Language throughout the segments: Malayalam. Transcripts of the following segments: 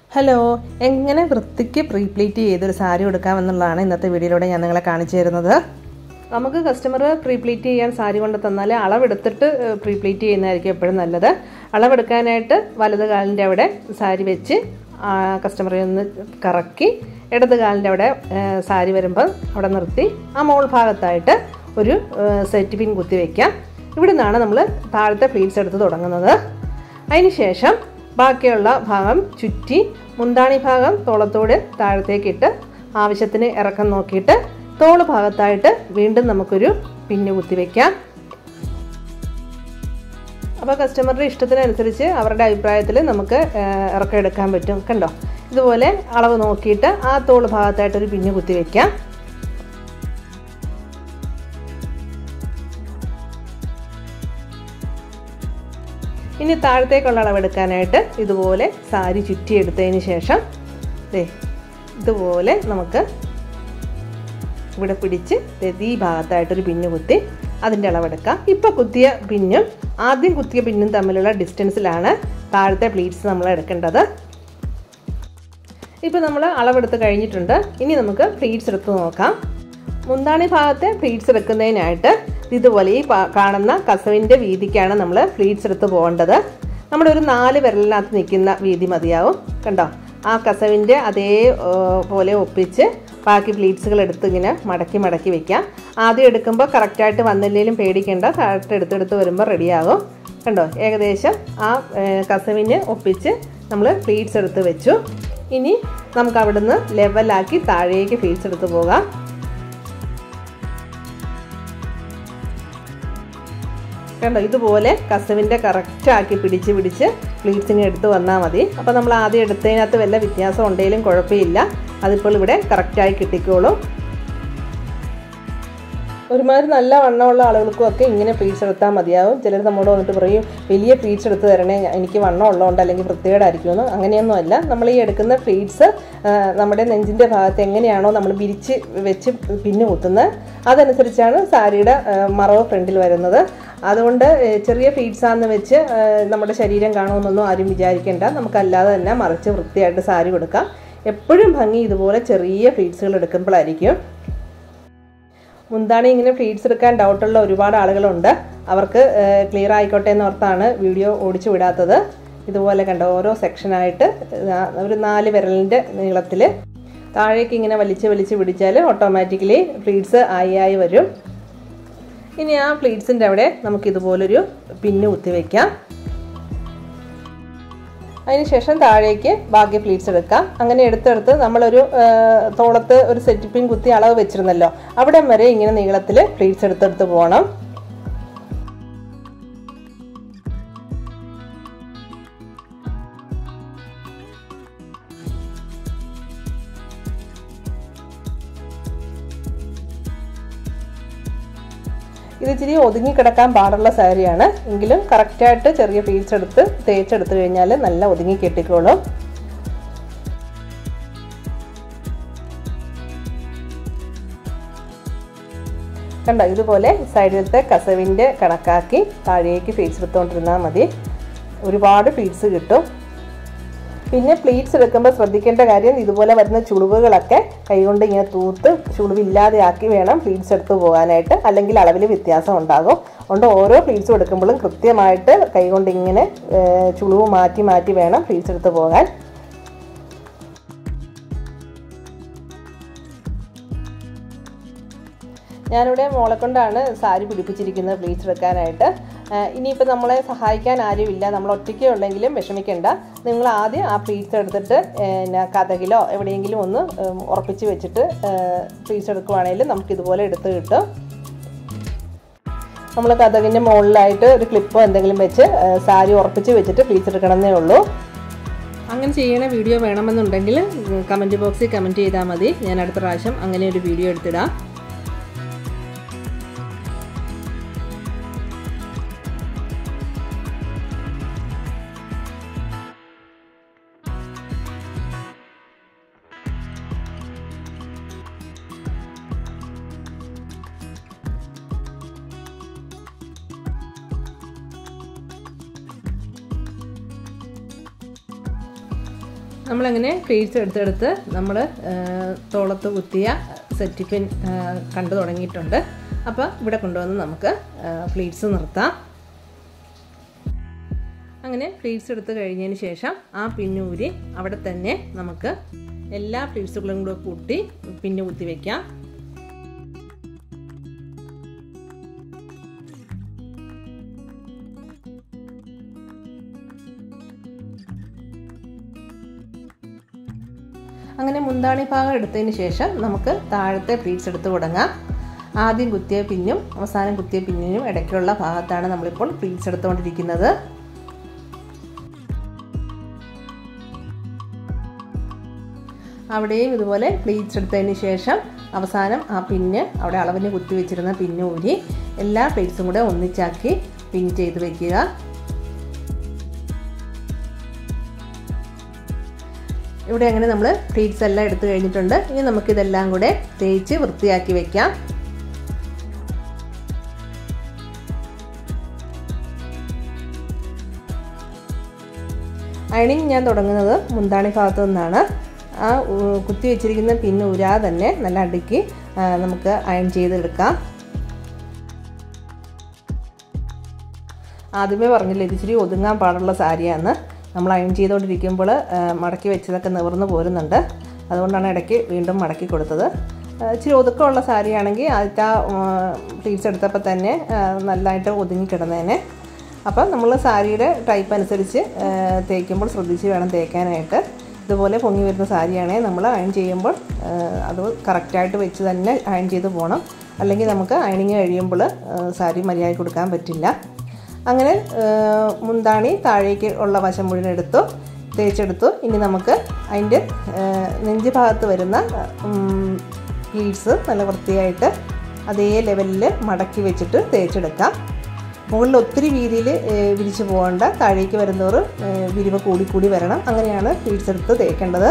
ഹലോ എങ്ങനെ വൃത്തിക്ക് പ്രീ പ്ലീറ്റ് ചെയ്തൊരു സാരി കൊടുക്കാമെന്നുള്ളതാണ് ഇന്നത്തെ വീഡിയോയിലൂടെ ഞാൻ നിങ്ങളെ കാണിച്ചു തരുന്നത് നമുക്ക് കസ്റ്റമർ പ്രീ പ്ലീറ്റ് ചെയ്യാൻ സാരി കൊണ്ട് തന്നാൽ അളവെടുത്തിട്ട് പ്രീ പ്ലീറ്റ് ചെയ്യുന്നതായിരിക്കും എപ്പോഴും നല്ലത് അളവെടുക്കാനായിട്ട് വലത് കാലിൻ്റെ അവിടെ സാരി വെച്ച് കസ്റ്റമറെ ഒന്ന് കറക്കി ഇടത് കാലിൻ്റെ അവിടെ സാരി വരുമ്പോൾ അവിടെ നിർത്തി ആ മോൾ ഭാഗത്തായിട്ട് ഒരു സെറ്റ് പിൻ കുത്തി വയ്ക്കാം ഇവിടെ നിന്നാണ് നമ്മൾ താഴത്തെ പ്ലീറ്റ്സ് എടുത്ത് തുടങ്ങുന്നത് അതിന് ശേഷം ബാക്കിയുള്ള ഭാഗം ചുറ്റി മുന്താണി ഭാഗം തോളത്തോട് താഴത്തേക്കിട്ട് ആവശ്യത്തിന് ഇറക്കം നോക്കിയിട്ട് തോള് ഭാഗത്തായിട്ട് വീണ്ടും നമുക്കൊരു പിന്ന് കുത്തിവെക്കാം അപ്പോൾ കസ്റ്റമറുടെ ഇഷ്ടത്തിനനുസരിച്ച് അവരുടെ അഭിപ്രായത്തിൽ നമുക്ക് ഇറക്കം എടുക്കാൻ പറ്റും കണ്ടോ ഇതുപോലെ അളവ് നോക്കിയിട്ട് ആ തോള് ഭാഗത്തായിട്ടൊരു പിന്ന് കുത്തിവെക്കാം ഇനി താഴത്തേക്കുള്ള അളവെടുക്കാനായിട്ട് ഇതുപോലെ സാരി ചുറ്റിയെടുത്തതിന് ശേഷം ദേ ഇതുപോലെ നമുക്ക് ഇവിടെ പിടിച്ച് ഈ ഭാഗത്തായിട്ടൊരു പിന്ന് കുത്തി അതിൻ്റെ അളവെടുക്കാം ഇപ്പോൾ കുത്തിയ പിന്നും ആദ്യം കുത്തിയ പിന്നും തമ്മിലുള്ള ഡിസ്റ്റൻസിലാണ് താഴത്തെ പ്ലീറ്റ്സ് നമ്മൾ എടുക്കേണ്ടത് ഇപ്പോൾ നമ്മൾ അളവെടുത്ത് കഴിഞ്ഞിട്ടുണ്ട് ഇനി നമുക്ക് പ്ലീറ്റ്സ് എടുത്ത് നോക്കാം മുന്താണി ഭാഗത്തെ പ്ലീറ്റ്സ് എടുക്കുന്നതിനായിട്ട് ഇതുപോലെ ഈ കാണുന്ന കസവിൻ്റെ വീതിക്കാണ് നമ്മൾ പ്ലീറ്റ്സ് എടുത്ത് പോകേണ്ടത് നമ്മുടെ ഒരു നാല് വിരലിനകത്ത് നിൽക്കുന്ന വീതി മതിയാവും കണ്ടോ ആ കസവിൻ്റെ അതേ പോലെ ഒപ്പിച്ച് ബാക്കി പ്ലീറ്റ്സുകൾ എടുത്ത് ഇങ്ങനെ മടക്കി മടക്കി വെക്കാം ആദ്യം എടുക്കുമ്പോൾ കറക്റ്റായിട്ട് വന്നില്ലെങ്കിലും പേടിക്കേണ്ട കറക്റ്റ് എടുത്തെടുത്ത് വരുമ്പോൾ റെഡിയാകും കണ്ടോ ഏകദേശം ആ കസവിന് ഒപ്പിച്ച് നമ്മൾ പ്ലീറ്റ്സ് എടുത്ത് വെച്ചു ഇനി നമുക്ക് അവിടുന്ന് ലെവലാക്കി താഴേക്ക് പ്ലീറ്റ്സ് എടുത്ത് പോകാം കണ്ടോ ഇതുപോലെ കസവിൻ്റെ കറക്റ്റാക്കി പിടിച്ച് പിടിച്ച് പ്ലീറ്റ്സിങ് എടുത്ത് വന്നാൽ മതി അപ്പോൾ നമ്മൾ ആദ്യം എടുത്തതിനകത്ത് വല്ല വ്യത്യാസം ഉണ്ടെങ്കിലും കുഴപ്പമില്ല അതിപ്പോൾ ഇവിടെ കറക്റ്റായി കിട്ടിക്കോളും ഒരുമാതിരി നല്ല വണ്ണമുള്ള ആളുകൾക്കും ഒക്കെ ഇങ്ങനെ പ്ലീറ്റ്സ് എടുത്താൽ മതിയാവും ചിലർ നമ്മോട് വന്നിട്ട് പറയും വലിയ പ്ലീറ്റ്സ് എടുത്ത് തരണേ എനിക്ക് വണ്ണം ഉള്ളതുകൊണ്ട് അല്ലെങ്കിൽ വൃത്തികേടായിരിക്കുമെന്ന് അങ്ങനെയൊന്നുമല്ല നമ്മൾ ഈ എടുക്കുന്ന പ്ലീറ്റ്സ് നമ്മുടെ നെഞ്ചിൻ്റെ ഭാഗത്ത് എങ്ങനെയാണോ നമ്മൾ വിരിച്ച് വെച്ച് പിന്നു കുത്തുന്നത് അതനുസരിച്ചാണ് സാരിയുടെ മറവ് ഫ്രണ്ടിൽ വരുന്നത് അതുകൊണ്ട് ചെറിയ ഫീഡ്സാന്ന് വെച്ച് നമ്മുടെ ശരീരം കാണുമെന്നൊന്നും ആരും വിചാരിക്കേണ്ട നമുക്കല്ലാതെ തന്നെ മറിച്ച് വൃത്തിയായിട്ട് സാരി കൊടുക്കാം എപ്പോഴും ഭംഗി ഇതുപോലെ ചെറിയ ഫീഡ്സുകൾ എടുക്കുമ്പോഴായിരിക്കും മുന്താണി ഇങ്ങനെ ഫീഡ്സ് എടുക്കാൻ ഡൗട്ടുള്ള ഒരുപാട് ആളുകളുണ്ട് അവർക്ക് ക്ലിയർ ആയിക്കോട്ടെ എന്നോർത്താണ് വീഡിയോ ഓടിച്ചു വിടാത്തത് ഇതുപോലെ കണ്ട ഓരോ സെക്ഷനായിട്ട് ഒരു നാല് വിരലിൻ്റെ നീളത്തിൽ താഴേക്ക് ഇങ്ങനെ വലിച്ച് വലിച്ച് പിടിച്ചാൽ ഓട്ടോമാറ്റിക്കലി ഫ്ലീഡ്സ് ആയി ആയി വരും ഇനി ആ പ്ലീറ്റ്സിൻ്റെ അവിടെ നമുക്കിതുപോലൊരു പിന്ന് കുത്തിവെക്കാം അതിനുശേഷം താഴേക്ക് ബാക്കി പ്ലീറ്റ്സ് എടുക്കാം അങ്ങനെ എടുത്തെടുത്ത് നമ്മളൊരു തോളത്ത് ഒരു സെറ്റ് പിൻ കുത്തി അളവ് വെച്ചിരുന്നല്ലോ അവിടെ വരെ ഇങ്ങനെ നീളത്തിൽ പ്ലീറ്റ്സ് എടുത്തെടുത്ത് പോകണം ഇത് ഇച്ചിരി ഒതുങ്ങി കിടക്കാൻ പാടുള്ള സാരിയാണ് എങ്കിലും കറക്റ്റായിട്ട് ചെറിയ പീസ് എടുത്ത് തേച്ചെടുത്ത് കഴിഞ്ഞാൽ നല്ല ഒതുങ്ങി കെട്ടിക്കോളും കണ്ടോ ഇതുപോലെ സൈഡിലത്തെ കസവിൻ്റെ കണക്കാക്കി താഴേക്ക് ഫീഡ്സ് എടുത്തുകൊണ്ടിരുന്നാൽ മതി ഒരുപാട് ഫീഡ്സ് കിട്ടും പിന്നെ പ്ലീറ്റ്സ് എടുക്കുമ്പോൾ ശ്രദ്ധിക്കേണ്ട കാര്യം ഇതുപോലെ വരുന്ന ചുളിവുകളൊക്കെ കൈകൊണ്ട് ഇങ്ങനെ തൂത്ത് ചുളിവില്ലാതെ ആക്കി വേണം പ്ലീറ്റ്സ് എടുത്ത് പോകാനായിട്ട് അല്ലെങ്കിൽ അളവിൽ വ്യത്യാസം ഉണ്ടാകും അതുകൊണ്ട് ഓരോ പ്ലീറ്റ്സും എടുക്കുമ്പോഴും കൃത്യമായിട്ട് കൈകൊണ്ട് ഇങ്ങനെ ചുളിവ് മാറ്റി മാറ്റി വേണം പ്ലീറ്റ്സ് എടുത്ത് പോകാൻ ഞാനിവിടെ മോളെ കൊണ്ടാണ് സാരി പിടിപ്പിച്ചിരിക്കുന്നത് പ്ലീറ്റ്സ് എടുക്കാനായിട്ട് ഇനിയിപ്പോൾ നമ്മളെ സഹായിക്കാൻ ആരുമില്ല നമ്മൾ ഒറ്റയ്ക്കേ ഉള്ളെങ്കിലും വിഷമിക്കേണ്ട നിങ്ങൾ ആദ്യം ആ പ്ലീറ്റ്സ് എടുത്തിട്ട് പിന്നെ കഥകിലോ എവിടെയെങ്കിലും ഒന്ന് ഉറപ്പിച്ച് വെച്ചിട്ട് പ്ലീറ്റ്സ് എടുക്കുവാണെങ്കിൽ നമുക്കിതുപോലെ എടുത്ത് കിട്ടും നമ്മൾ കഥകിൻ്റെ മുകളിലായിട്ട് ഒരു ക്ലിപ്പോ എന്തെങ്കിലും വെച്ച് സാരി ഉറപ്പിച്ച് വെച്ചിട്ട് പ്ലീറ്റ്സ് എടുക്കണമെന്നേ ഉള്ളൂ അങ്ങനെ ചെയ്യണ വീഡിയോ വേണമെന്നുണ്ടെങ്കിൽ കമൻറ്റ് ബോക്സിൽ കമൻറ്റ് ചെയ്താൽ മതി ഞാൻ അടുത്ത പ്രാവശ്യം അങ്ങനെ ഒരു വീഡിയോ എടുത്തിടാം നമ്മളങ്ങനെ പ്ലേറ്റ്സ് എടുത്തെടുത്ത് നമ്മൾ തോളത്ത് കുത്തിയ സെറ്റിപ്പിൻ കണ്ടു തുടങ്ങിയിട്ടുണ്ട് അപ്പോൾ ഇവിടെ കൊണ്ടുവന്ന് നമുക്ക് പ്ലേറ്റ്സ് നിർത്താം അങ്ങനെ പ്ലീറ്റ്സ് എടുത്ത് കഴിഞ്ഞതിന് ശേഷം ആ പിന്നൂരി അവിടെ തന്നെ നമുക്ക് എല്ലാ പ്ലീറ്റ്സുകളും കൂടെ കൂട്ടി പിന്നെ കുത്തി വയ്ക്കാം അങ്ങനെ മുന്താണി ഭാഗം എടുത്തതിന് ശേഷം നമുക്ക് താഴത്തെ പ്ലീറ്റ്സ് എടുത്ത് തുടങ്ങാം ആദ്യം കുത്തിയ പിന്നും അവസാനം കുത്തിയ പിന്നിനും ഇടയ്ക്കുള്ള ഭാഗത്താണ് നമ്മളിപ്പോൾ പ്ലീറ്റ്സ് എടുത്തുകൊണ്ടിരിക്കുന്നത് അവിടെയും ഇതുപോലെ പ്ലീറ്റ്സ് എടുത്തതിന് ശേഷം അവസാനം ആ പിന്ന് അവിടെ അളവിന് കുത്തി വെച്ചിരുന്ന പിന്ന് ഊരി എല്ലാ പ്ലേറ്റ്സും കൂടെ ഒന്നിച്ചാക്കി പിൻ ചെയ്ത് വെക്കുക ഇവിടെ അങ്ങനെ നമ്മൾ പ്ലേറ്റ്സ് എല്ലാം എടുത്തു കഴിഞ്ഞിട്ടുണ്ട് ഇനി നമുക്കിതെല്ലാം കൂടെ തേച്ച് വൃത്തിയാക്കി വെക്കാം അയണിങ് ഞാൻ തുടങ്ങുന്നത് മുന്താണി ഭാഗത്തു നിന്നാണ് ആ കുത്തി വെച്ചിരിക്കുന്ന പിന്ന് ഉരാതെ തന്നെ നല്ല അടുക്കി നമുക്ക് അയൺ ചെയ്തെടുക്കാം ആദ്യമേ പറഞ്ഞില്ല ഇത് ഇച്ചിരി ഒതുങ്ങാൻ പാടുള്ള സാരിയാണ് നമ്മൾ അയൺ ചെയ്തുകൊണ്ടിരിക്കുമ്പോൾ മടക്കി വെച്ചതൊക്കെ നിവർന്ന് പോരുന്നുണ്ട് അതുകൊണ്ടാണ് ഇടയ്ക്ക് വീണ്ടും മടക്കി കൊടുത്തത് ഇച്ചിരി ഒതുക്കമുള്ള സാരിയാണെങ്കിൽ ആദ്യത്തെ പ്ലീറ്റ്സ് എടുത്തപ്പോൾ തന്നെ നല്ലതായിട്ട് ഒതുങ്ങി കിടന്നേനെ അപ്പം നമ്മൾ സാരിയുടെ ടൈപ്പ് അനുസരിച്ച് തേക്കുമ്പോൾ ശ്രദ്ധിച്ച് വേണം തേക്കാനായിട്ട് ഇതുപോലെ പൊങ്ങി വരുന്ന സാരിയാണെങ്കിൽ നമ്മൾ അയൺ ചെയ്യുമ്പോൾ അത് കറക്റ്റായിട്ട് വെച്ച് തന്നെ അയൺ ചെയ്ത് പോകണം അല്ലെങ്കിൽ നമുക്ക് അയണിങ് കഴിയുമ്പോൾ സാരി മര്യാദ കൊടുക്കാൻ പറ്റില്ല അങ്ങനെ മുന്താണി താഴേക്ക് ഉള്ള വശം മുഴുവൻ എടുത്തു തേച്ചെടുത്തു ഇനി നമുക്ക് അതിൻ്റെ നെഞ്ച് ഭാഗത്ത് വരുന്ന പ്ലീറ്റ്സ് നല്ല വൃത്തിയായിട്ട് അതേ ലെവലിൽ മടക്കി വെച്ചിട്ട് തേച്ചെടുക്കാം മുകളിൽ ഒത്തിരി വീതിയിൽ വിരിച്ചു പോകേണ്ട താഴേക്ക് വരുന്നവർ വിരിവ് കൂടി കൂടി വരണം അങ്ങനെയാണ് പ്ലീറ്റ്സ് എടുത്ത് തേക്കേണ്ടത്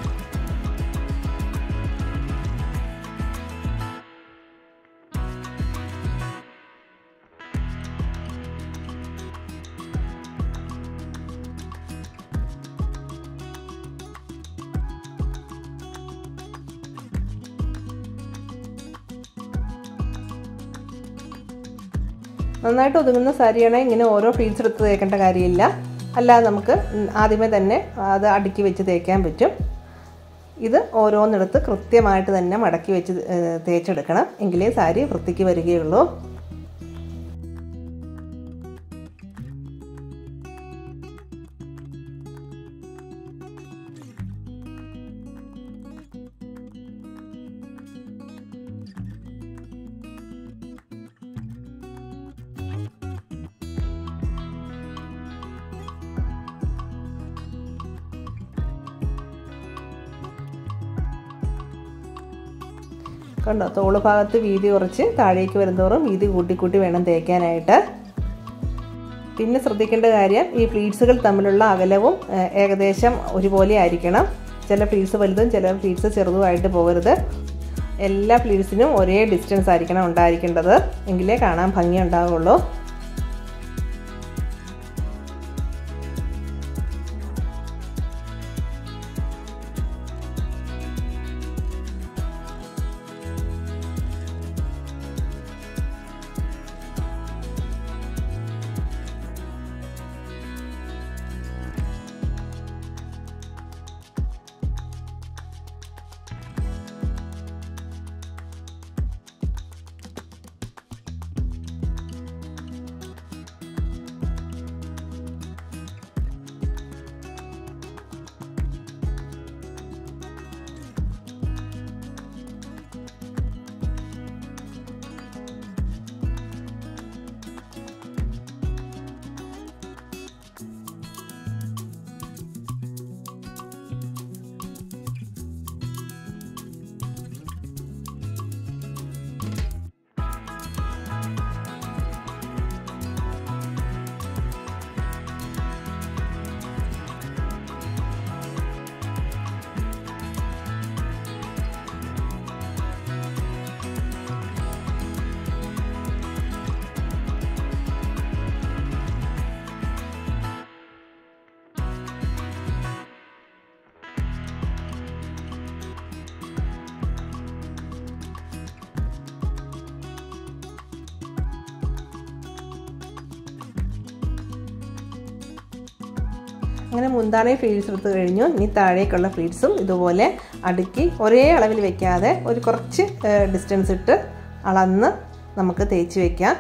നന്നായിട്ട് ഒതുങ്ങുന്ന സാരിയാണെങ്കിൽ ഇങ്ങനെ ഓരോ പ്ലീറ്റ്സ് എടുത്ത് തേക്കേണ്ട കാര്യമില്ല അല്ലാതെ നമുക്ക് ആദ്യമേ തന്നെ അത് അടുക്കി വെച്ച് തേക്കാൻ പറ്റും ഇത് ഓരോന്നെടുത്ത് കൃത്യമായിട്ട് തന്നെ മടക്കി വെച്ച് തേച്ചെടുക്കണം എങ്കിലേ സാരി വൃത്തിക്ക് വരികയുള്ളൂ കണ്ടോ തോള് ഭാഗത്ത് വീതി കുറച്ച് താഴേക്ക് വരുന്നതോറും വീതി കൂട്ടിക്കൂട്ടി വേണം തേക്കാനായിട്ട് പിന്നെ ശ്രദ്ധിക്കേണ്ട കാര്യം ഈ പ്ലീറ്റ്സുകൾ തമ്മിലുള്ള അകലവും ഏകദേശം ഒരുപോലെ ആയിരിക്കണം ചില പ്ലീറ്റ്സ് വലുതും ചില പ്ലീറ്റ്സ് ചെറുതുമായിട്ട് പോകരുത് എല്ലാ പ്ലീറ്റ്സിനും ഒരേ ഡിസ്റ്റൻസ് ആയിരിക്കണം ഉണ്ടായിരിക്കേണ്ടത് എങ്കിലേ കാണാൻ ഭംഗി ഉണ്ടാവുള്ളൂ അങ്ങനെ മുന്താണി ഫ്ലീറ്റ്സ് എടുത്ത് കഴിഞ്ഞു ഇനി താഴേക്കുള്ള ഫ്ലീറ്റ്സും ഇതുപോലെ അടുക്കി ഒരേ അളവിൽ വെക്കാതെ ഒരു കുറച്ച് ഡിസ്റ്റൻസ് ഇട്ട് അളന്ന് നമുക്ക് തേച്ച് വയ്ക്കാം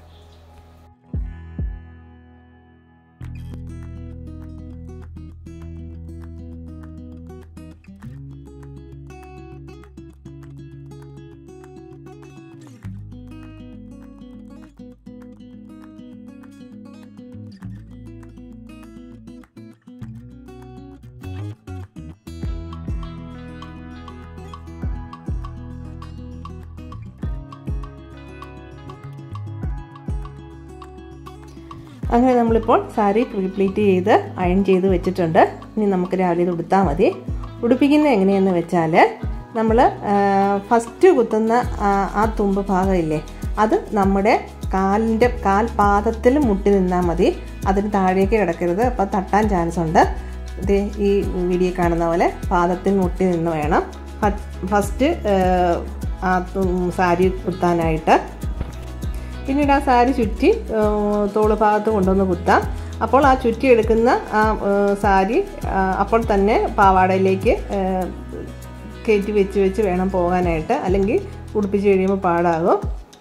അങ്ങനെ നമ്മളിപ്പോൾ സാരി പ്രീപ്ലീറ്റ് ചെയ്ത് അയൺ ചെയ്ത് വെച്ചിട്ടുണ്ട് ഇനി നമുക്ക് രാവിലെ ഇത് ഉടുത്താൽ മതി ഉടുപ്പിക്കുന്നത് എങ്ങനെയെന്ന് വെച്ചാൽ നമ്മൾ ഫസ്റ്റ് കുത്തുന്ന ആ തുമ്പ് ഭാഗമില്ലേ അത് നമ്മുടെ കാലിൻ്റെ കാൽപാദത്തിൽ മുട്ടി നിന്നാൽ മതി അതിന് താഴേക്ക് കിടക്കരുത് അപ്പോൾ തട്ടാൻ ചാൻസ് ഉണ്ട് ഇത് ഈ വീഡിയോ കാണുന്ന പോലെ പാദത്തിൽ മുട്ടി നിന്ന് വേണം ഫസ്റ്റ് ആ സാരി കുത്താനായിട്ട് പിന്നീട് ആ സാരി ചുറ്റി തോള് ഭാഗത്ത് കൊണ്ടുവന്ന് കുത്താം അപ്പോൾ ആ ചുറ്റി എടുക്കുന്ന ആ സാരി അപ്പോൾ തന്നെ പാവാടയിലേക്ക് കയറ്റി വെച്ച് വെച്ച് വേണം പോകാനായിട്ട് അല്ലെങ്കിൽ ഉടുപ്പിച്ച് കഴിയുമ്പോൾ പാടാകും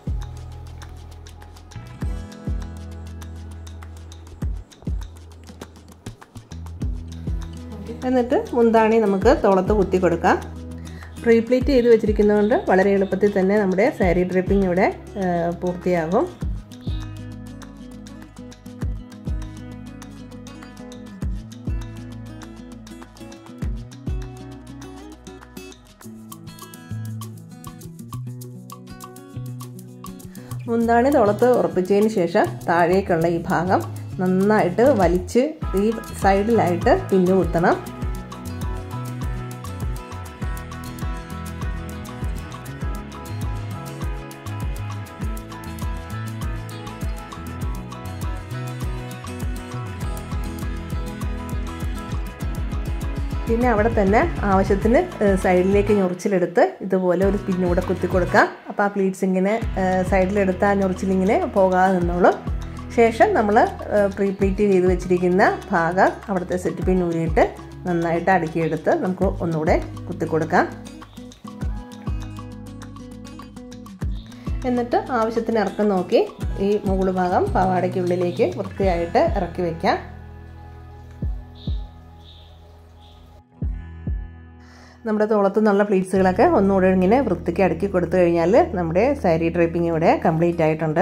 എന്നിട്ട് മുന്താണി നമുക്ക് തോളത്ത് കുത്തി കൊടുക്കാം പ്രീപ്ലീറ്റ് ചെയ്ത് വെച്ചിരിക്കുന്നതുകൊണ്ട് വളരെ എളുപ്പത്തിൽ തന്നെ നമ്മുടെ സാരി ഡ്രിപ്പിംഗ് ഇവിടെ പൂർത്തിയാകും മുന്താണി തോളത്ത് ഉറപ്പിച്ചതിന് ശേഷം താഴേക്കുള്ള ഈ ഭാഗം നന്നായിട്ട് വലിച്ച് ഈ സൈഡിലായിട്ട് പിന്നു കുത്തണം പിന്നെ അവിടെ തന്നെ ആവശ്യത്തിന് സൈഡിലേക്ക് ഞൊറിച്ചിലെടുത്ത് ഇതുപോലെ ഒരു പിന്നൂടെ കുത്തി കൊടുക്കാം അപ്പോൾ ആ പ്ലീറ്റ്സ് ഇങ്ങനെ സൈഡിലെടുത്ത് ആ ഞൊറിച്ചിലിങ്ങനെ പോകാതെ നിന്നോളും ശേഷം നമ്മൾ പ്രീ പ്ലീറ്റ് ചെയ്ത് വെച്ചിരിക്കുന്ന ഭാഗം അവിടുത്തെ സെറ്റ് പിൻ ഊരിയിട്ട് നന്നായിട്ട് അടുക്കിയെടുത്ത് നമുക്ക് ഒന്നുകൂടെ കുത്തി കൊടുക്കാം എന്നിട്ട് ആവശ്യത്തിന് ഇറക്കം നോക്കി ഈ മുകൾ ഭാഗം പാവാടയ്ക്കുള്ളിലേക്ക് വൃത്തിയായിട്ട് ഇറക്കി വയ്ക്കാം നമ്മുടെ തോളത്തു നിന്നുള്ള പ്ലീറ്റ്സുകളൊക്കെ ഒന്നുകൂടെ ഇങ്ങനെ വൃത്തിക്ക് അടുക്കി കൊടുത്തു കഴിഞ്ഞാൽ നമ്മുടെ സാരി ഡ്രൈപ്പിംഗ് ഇവിടെ കംപ്ലീറ്റ് ആയിട്ടുണ്ട്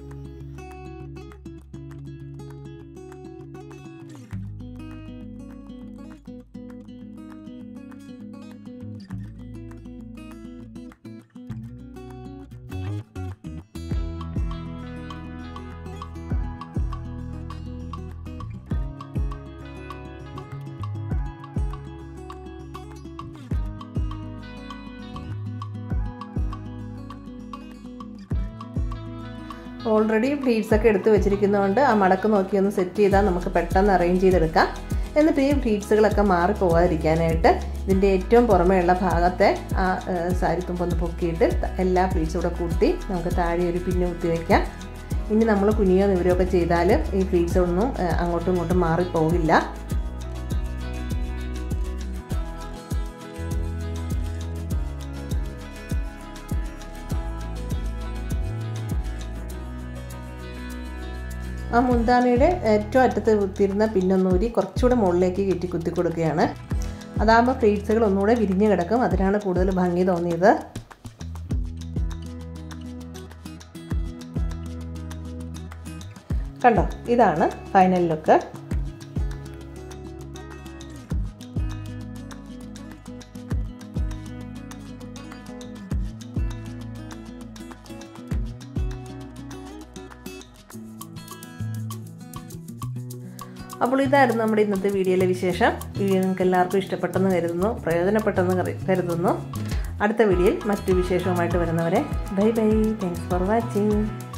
ഓൾറെഡി ഫ്ലീറ്റ്സ് ഒക്കെ എടുത്ത് വെച്ചിരിക്കുന്നതുകൊണ്ട് ആ മടക്ക് നോക്കി ഒന്ന് സെറ്റ് ചെയ്താൽ നമുക്ക് പെട്ടെന്ന് അറേഞ്ച് ചെയ്തെടുക്കാം എന്നിട്ട് ഈ ഫ്ലീറ്റ്സുകളൊക്കെ മാറി പോകാതിരിക്കാനായിട്ട് ഇതിൻ്റെ ഏറ്റവും പുറമെയുള്ള ഭാഗത്തെ ആ സാരി തുമ്പൊന്ന് പൊക്കിയിട്ട് എല്ലാ ഫ്ലീറ്റ്സും കൂടെ കൂട്ടി നമുക്ക് താഴെ ഒരു പിന്നെ കുത്തി വയ്ക്കാം ഇനി നമ്മൾ കുനിയോ നിവരോ ചെയ്താൽ ഈ ഫ്ലീറ്റ്സ് ഒന്നും അങ്ങോട്ടും ഇങ്ങോട്ടും മാറിപ്പോകില്ല ആ മുന്താണിയുടെ ഏറ്റവും അറ്റത്ത് കുത്തിയിരുന്ന പിന്നൊന്നൂരി കുറച്ചുകൂടെ മുകളിലേക്ക് കയറ്റി കുത്തി കൊടുക്കുകയാണ് അതാകുമ്പോൾ ഫ്ലീറ്റ്സുകൾ ഒന്നുകൂടെ വിരിഞ്ഞ് കിടക്കും അതിനാണ് കൂടുതൽ ഭംഗി തോന്നിയത് കണ്ടോ ഇതാണ് ഫൈനൽ ലുക്ക് അപ്പോൾ ഇതായിരുന്നു നമ്മുടെ ഇന്നത്തെ വീഡിയോയിലെ വിശേഷം വീഡിയോ നിങ്ങൾക്ക് എല്ലാവർക്കും ഇഷ്ടപ്പെട്ടെന്ന് കരുതുന്നു പ്രയോജനപ്പെട്ടെന്ന് കരുതുന്നു അടുത്ത വീഡിയോയിൽ മറ്റു വിശേഷവുമായിട്ട് വരുന്നവരെ bye bye thanks for watching